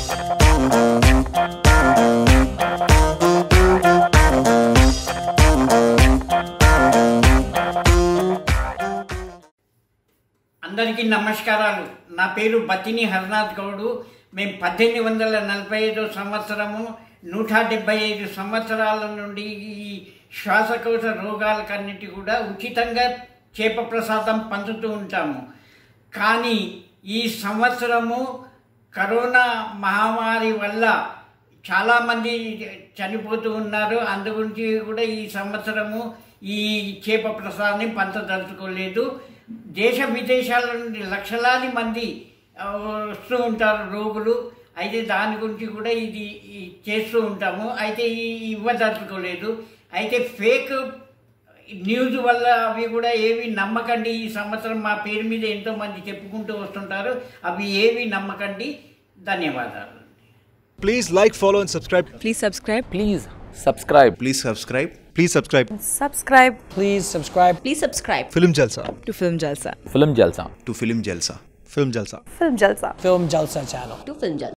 అందరికీ నమస్కారాలు నా పేరు బతిని హరినాథ్ గౌడు మేము పద్దెనిమిది వందల నలభై ఐదో సంవత్సరము నూట డెబ్బై ఐదు సంవత్సరాల నుండి ఈ శ్వాసకోశ రోగాలకన్నిటి కూడా ఉచితంగా చేప ప్రసాదం పంచుతూ ఉంటాము కానీ ఈ సంవత్సరము కరోనా మహమ్మారి వల్ల చాలామంది చనిపోతూ ఉన్నారు అందు గురించి కూడా ఈ సంవత్సరము ఈ చేప ప్రసాదాన్ని పంచదలుచుకోలేదు దేశ విదేశాల నుండి లక్షలాది మంది ఆ, వస్తూ ఉంటారు రోగులు అయితే దాని గురించి కూడా ఇది ఈ చేస్తూ ఉంటాము అయితే ఈ ఇవ్వదలుచుకోలేదు అయితే ఫేక్ న్యూస్ వల్ల అవి కూడా ఏవి నమ్మకండి ఈ సంవత్సరం మా పేరు మీద ఎంతో మంది చెప్పుకుంటూ వస్తుంటారు అవి ఏవి నమ్మకండి ధన్యవాదాలు Please like, follow, and subscribe. Please subscribe. Please subscribe. Please subscribe. Please subscribe. Subscribe Please subscribe Please subscribe Film Jalsa. to Film Jalsa. Film Jalsa. To Film Jalsa. Film Jalsa. Film Jalsa. Film Jalsa channel. To Film Jalsa.